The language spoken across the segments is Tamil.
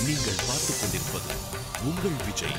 நீங்கள் பார்த்துக் கொண்டிருப்பது உங்கள் விஜய்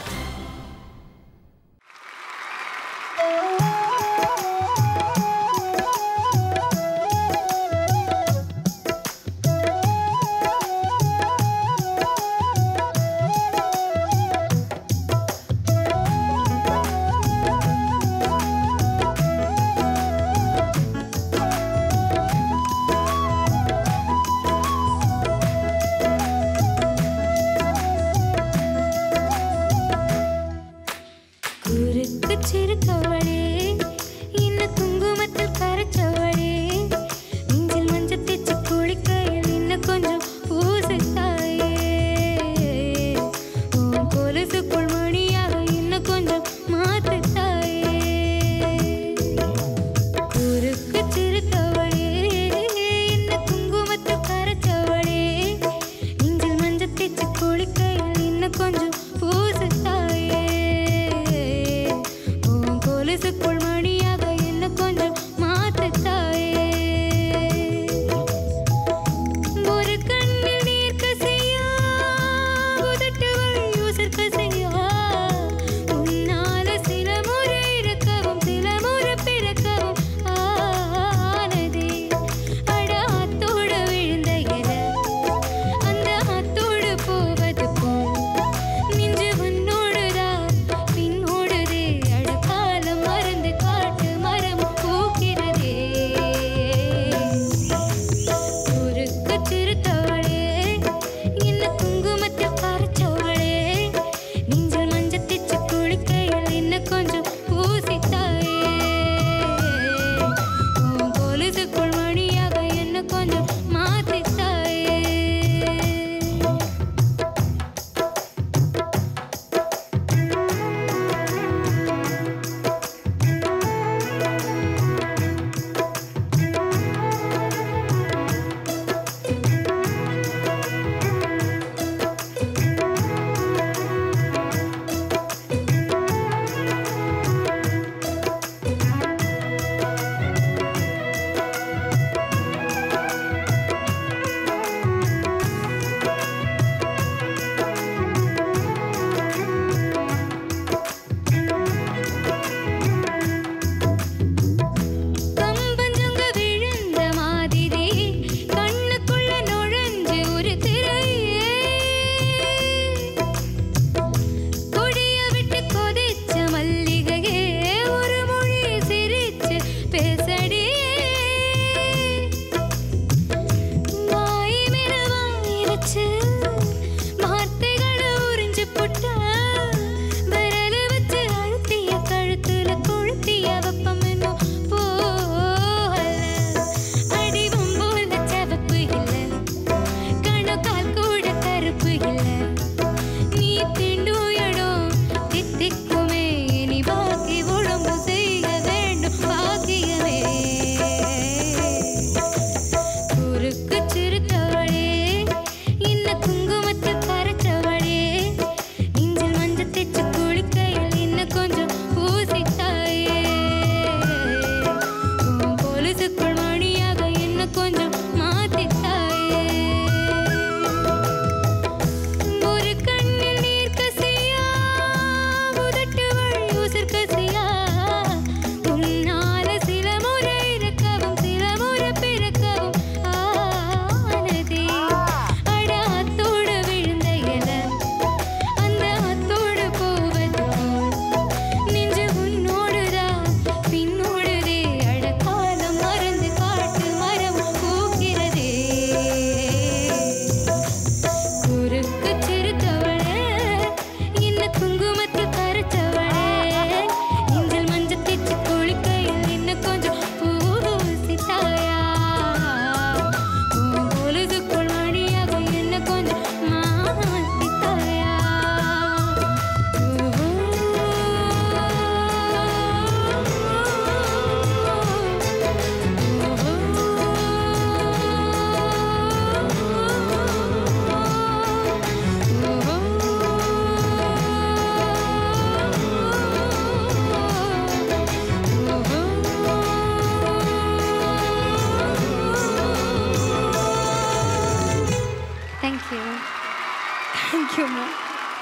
தேங்க்யூ மேம்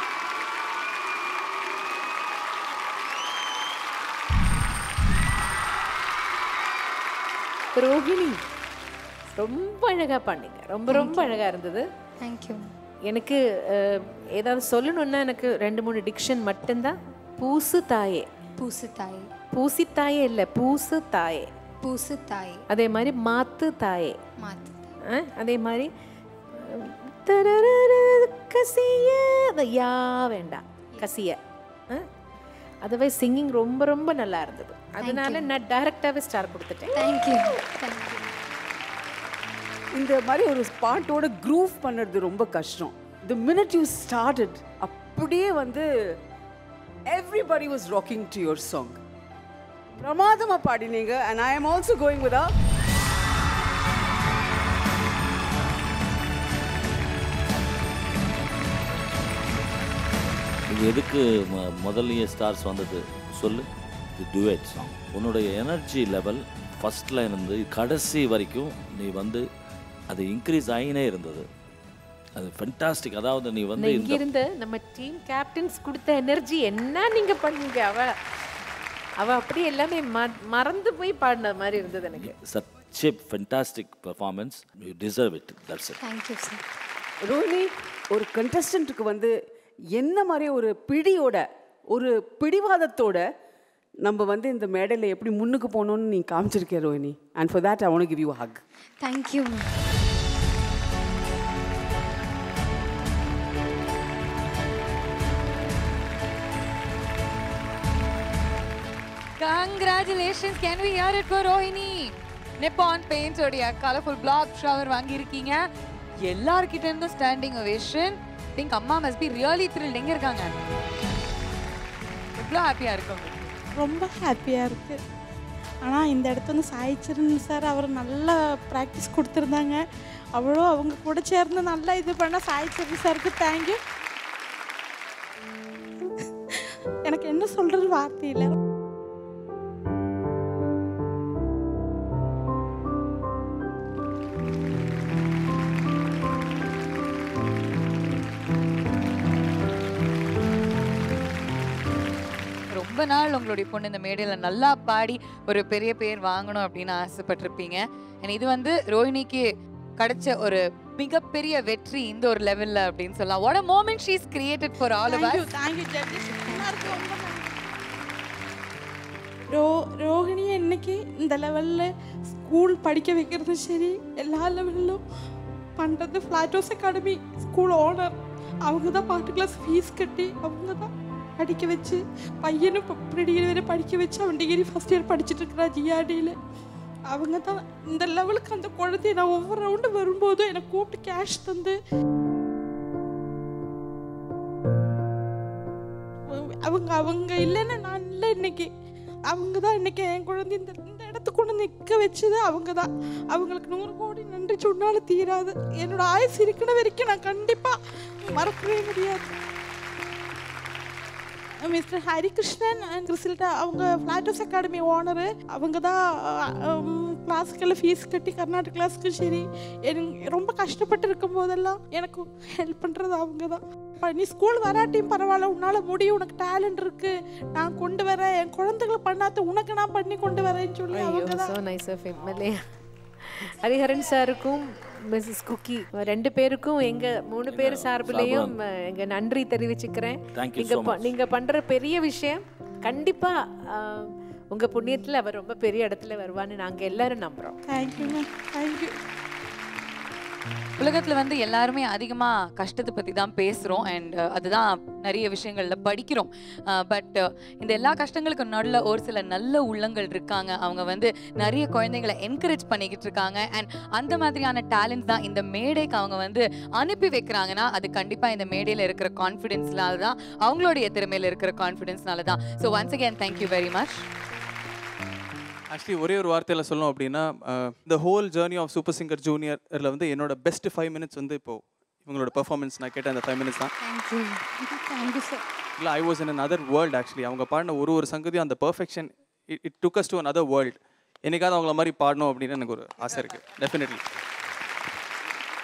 ரோகிணி ரொம்ப அழகா பண்ணீங்க ரொம்ப ரொம்ப அழகா இருந்தது தேங்க்யூ எனக்கு அஹ், ஏதாவது சொல்லணும்னா எனக்கு ரெண்டு மூணு டிக்ஷன் மட்டும்தான் பூசு தாயே பூசு தாய் பூசி தாயே இல்லை பூசு தாயே பூசு தாய் அதே மாதிரி மாத்து தாயே மாத்து அஹ், அதே மாதிரி அஹ், தரரரு கசிய அந்த யா வேண்டாம் கசிய அதுவே சிங்கிங் ரொம்ப ரொம்ப நல்லா இருந்தது அதனால நான் டைரக்டாகவே ஸ்டார் கொடுத்துட்டேன் தேங்க்யூ தேங்க்யூ இந்த மாதிரி ஒரு பாட்டோட க்ரூவ் பண்ணுறது ரொம்ப கஷ்டம் தி மினிட் யூ ஸ்டார்டட் அப்படியே வந்து everybody was rocking to your song பிரமாதமாக பாடினீங்க and I am also going with இது எதுக்கு ம- முதல்லயே ஸ்டார்ஸ் வந்தது சொல்லு இது டுவேட் சாங் உன்னுடைய எனர்ஜி லெவல் ஃபர்ஸ்ட்ல இருந்து கடைசி வரைக்கும் நீ வந்து அது இன்க்ரீஸ் ஆகினே இருந்தது அது ஃபென்டாஸ்டிக் அதாவது நீ வந்து இங்க இந்த இருந்த நம்ம டீம் கேப்டன்ஸ் கொடுத்த எனர்ஜி என்ன நீங்க பண்ணீங்க அவ அவ அப்படியே எல்லாமே ம- மறந்து போய் பாடின மாதிரி இருந்தது எனக்கு such a fantastic performance you deserve it that's it thank you sir Rohini ஒரு கண்டஸ்டன்ட்டுக்கு வந்து என்ன மாதிரி ஒரு பிடியோட ஒரு பிடிவாதத்தோட நம்ம வந்து இந்த மேடையில் எப்படி முன்னுக்கு போகணும்னு நீ காமிச்சிருக்கே Rohini and for that I want give you hug thank you ma'am Congratulations. Can we hear it for Rohini? Nippon paints உடைய கலர்ஃபுல் பிளாக் ஷவர் வாங்கியிருக்கீங்க எல்லார்கிட்ட இருந்தும் ஸ்டாண்டிங் ஒவேஷன் திங்க் அம்மா மஸ்ட் பி ரியலி த்ரில் எங்க இருக்காங்க எவ்வளோ ஹாப்பியா இருக்கும் ரொம்ப ஹாப்பியாக இருக்குது ஆனால் இந்த இடத்துல வந்து சாய்ச்சிரன் சார் அவர் நல்லா ப்ராக்டிஸ் கொடுத்துருந்தாங்க அவ்வளோ அவங்க கூட சேர்ந்து நல்லா இது பண்ண சாய்ச்சிரன் சாருக்கு தேங்க்யூ எனக்கு என்ன சொல்கிறது வார்த்தை இல்லை ரொம்ப நாள் உங்களுடைய பொண்ணு இந்த மேடையில நல்லா பாடி ஒரு பெரிய பேர் வாங்கணும் அப்படின்னு ஆசைப்பட்டிருப்பீங்க And இது வந்து ரோஹிணிக்கு கிடைச்ச ஒரு மிகப்பெரிய வெற்றி இந்த ஒரு லெவல்ல அப்படின்னு சொல்லலாம் what a moment she is created for all of thank you us thank you judges எல்லாருக்கும் ரொம்ப நன்றி ரோ ரோஹிணியை இன்னைக்கு இந்த லெவலில் ஸ்கூல் படிக்க வைக்கிறது சரி எல்லா லெவலிலும் பண்ணுறது ஃப்ளாட்டோஸ் அகாடமி ஸ்கூல் ஓனர் அவங்க தான் பாட்டு கிளாஸ் ஃபீஸ் கட்டி அவங்க தான் படிக்க வச்சு பையனும் ப்ரீ டிகிரி வரை படிக்க வச்சு அவன் டிகிரி ஃபஸ்ட் இயர் படிச்சுட்டு இருக்கிறா ஜிஆர்டியில் அவங்க தான் இந்த லெவலுக்கு அந்த குழந்தைய நான் ஒவ்வொரு ரவுண்டு வரும்போதும் எனக்கு கூப்பிட்டு கேஷ் தந்து அவங்க அவங்க இல்லைன்னா நான் இல்லை இன்னைக்கு அவங்க தான் இன்னைக்கு என் குழந்தை இந்த இந்த இடத்துக்கு கொண்டு நிற்க வச்சது அவங்க தான் அவங்களுக்கு நூறு கோடி நன்றி சொன்னாலும் தீராது என்னோட ஆயுசு இருக்கிற வரைக்கும் நான் கண்டிப்பாக மறக்கவே முடியாது மிஸ்டர் ஹரிகிருஷ்ணன் அண்ட் கிறிஸ்டல்டா அவங்க ஃப்ளாட்டோஸ் அகாடமி ஓனரு அவங்க தான் கிளாஸுக்கெல்லாம் ஃபீஸ் கட்டி கர்நாடக கிளாஸுக்கு சரி எனக்கு ரொம்ப கஷ்டப்பட்டு இருக்கும் போதெல்லாம் எனக்கு ஹெல்ப் பண்ணுறது அவங்க தான் அப்ப நீ ஸ்கூல் வராட்டியும் பரவாயில்ல உன்னால் முடியும் உனக்கு டேலண்ட் இருக்கு நான் கொண்டு வரேன் என் குழந்தைகளை பண்ணாத உனக்கு நான் பண்ணி கொண்டு வரேன்னு சொல்லி அவங்க ஐயோ தான் ஸோ நைஸ் ஆஃப் இல்லையா ஹரிஹரன் சாருக்கும் மிஸ்ஸஸ் குக்கி ரெண்டு பேருக்கும் எங்க மூணு பேர் சார்பிலையும் அஹ், எங்க நன்றி தெரிவிச்சுக்கிறேன் Thank you நீங்க so ப- much. நீங்க பண்ற பெரிய விஷயம் கண்டிப்பா அஹ், உங்க புண்ணியத்துல அவர் ரொம்ப பெரிய இடத்துல வருவான்னு நாங்க எல்லாரும் நம்புறோம் தேங்க்யூங்க தேங்க்யூ உலகத்துல வந்து எல்லாருமே அதிகமா கஷ்டத்தை பத்தி தான் பேசுறோம் அண்ட் அதுதான் நிறைய விஷயங்கள்ல படிக்கிறோம் பட் இந்த எல்லா கஷ்டங்களுக்கு நடுவில் ஒரு சில நல்ல உள்ளங்கள் இருக்காங்க அவங்க வந்து நிறைய குழந்தைங்களை என்கரேஜ் பண்ணிக்கிட்டு இருக்காங்க அண்ட் அந்த மாதிரியான டேலண்ட்ஸ் தான் இந்த மேடைக்கு அவங்க வந்து அனுப்பி வைக்கிறாங்கன்னா அது கண்டிப்பா இந்த மேடையில இருக்கிற கான்ஃபிடென்ஸ்னால தான் அவங்களுடைய திறமையில இருக்கிற கான்ஃபிடென்ஸ்னால தான் so once again thank you very much actually ஒரே ஒரு வார்த்தையில் சொல்லணும் அப்படின்னா இந்த whole journey of super singer ஜூனியரில் வந்து என்னோட பெஸ்ட் ஃபைவ் மினிட்ஸ் வந்து இப்போ இவங்களோட பெர்ஃபார்மன்ஸ் நான் கேட்ட அந்த ஃபைவ் மினிட்ஸ் தான் தேங்க்யூ தேங்க்யூ சார் இல்லை I was in an other world actually அவங்க பாடின ஒரு ஒரு சங்கதியும் அந்த perfection it it takes to another world என்னைக்காவது அவங்கள மாதிரி பாடணும் அப்படின்னு எனக்கு ஒரு ஆசை இருக்குது டெஃபினெட்லி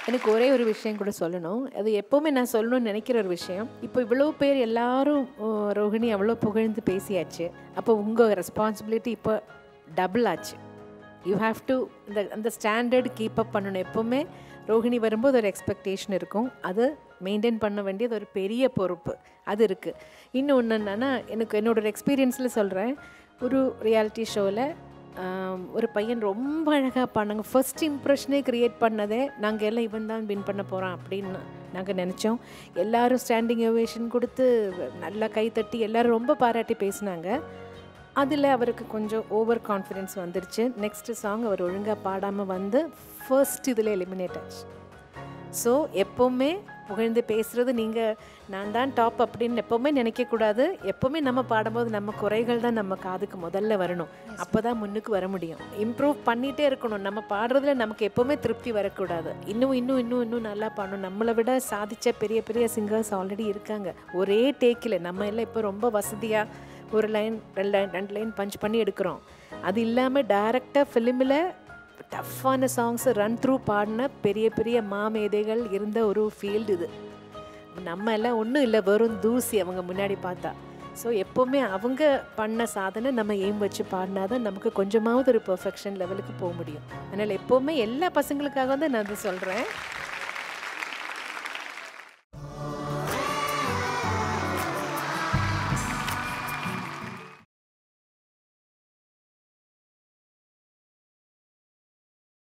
எனக்கு ஒரே ஒரு விஷயம் கூட சொல்லணும் அது எப்போவுமே நான் சொல்லணும்னு நினைக்கிற ஒரு விஷயம் இப்போ இவ்வளோ பேர் எல்லாரும் ஓ, ரோஹிணி அவ்வளோ புகழ்ந்து பேசியாச்சு அப்போ உங்கள் ரெஸ்பான்சிபிலிட்டி இப்போ டபுள் ஆச்சு யூ ஹாவ் டு இந்த அந்த ஸ்டாண்டர்ட் கீப் அப் பண்ணணும் எப்போவுமே ரோஹிணி வரும்போது ஒரு எக்ஸ்பெக்டேஷன் இருக்கும் அது மெயின்டைன் பண்ண வேண்டியது ஒரு பெரிய பொறுப்பு அது இருக்குது இன்னொன்று என்னென்னா எனக்கு என்னோட எக்ஸ்பீரியன்ஸில் சொல்கிறேன் ஒரு ரியாலிட்டி ஷோவில் ஒரு பையன் ரொம்ப அழகாக பண்ணாங்க ஃபர்ஸ்ட் இம்ப்ரெஷனே க்ரியேட் பண்ணதே நாங்கள் எல்லாம் இவன் தான் வின் பண்ண போகிறோம் அப்படின்னு நாங்கள் நினச்சோம் எல்லாரும் ஸ்டாண்டிங் ஓவேஷன் கொடுத்து நல்லா கை தட்டி எல்லாரும் ரொம்ப பாராட்டி பேசினாங்க அதில் அவருக்கு கொஞ்சம் ஓவர் கான்ஃபிடென்ஸ் வந்துருச்சு நெக்ஸ்ட் சாங் அவர் ஒழுங்காக பாடாமல் வந்து ஃபர்ஸ்ட் இதில் எலிமினேட் ஆச்சு ஸோ எப்போவுமே புகழ்ந்து பேசுகிறது நீங்கள் நான் தான் டாப் அப்படின்னு எப்போவுமே நினைக்கக்கூடாது எப்போவுமே நம்ம பாடும்போது நம்ம குறைகள் தான் நம்ம காதுக்கு முதல்ல வரணும் அப்போ தான் முன்னுக்கு வர முடியும் இம்ப்ரூவ் பண்ணிகிட்டே இருக்கணும் நம்ம பாடுறதுல நமக்கு எப்போவுமே திருப்தி வரக்கூடாது இன்னும் இன்னும் இன்னும் இன்னும் நல்லா பாடணும் நம்மளை விட சாதிச்ச பெரிய பெரிய சிங்கர்ஸ் ஆல்ரெடி இருக்காங்க ஒரே டேக்கில் நம்ம எல்லாம் இப்போ ரொம்ப வசதியாக ஒரு லைன் ரெண்டு லைன் ரெண்டு லைன் பஞ்ச் பண்ணி எடுக்கிறோம் அது இல்லாமல் டைரெக்டாக ஃபிலிமில் டஃப்பான சாங்ஸை ரன் த்ரூ பாடின பெரிய பெரிய மாமேதைகள் இருந்த ஒரு ஃபீல்டு இது நம்ம எல்லாம் ஒன்றும் இல்லை வெறும் தூசி அவங்க முன்னாடி பார்த்தா ஸோ எப்போவுமே அவங்க பண்ண சாதனை நம்ம எய்ம் வச்சு பாடினா தான் நமக்கு கொஞ்சமாவது ஒரு பெர்ஃபெக்ஷன் லெவலுக்கு போக முடியும் அதனால் எப்போவுமே எல்லா பசங்களுக்காக தான் நான் அதை சொல்கிறேன்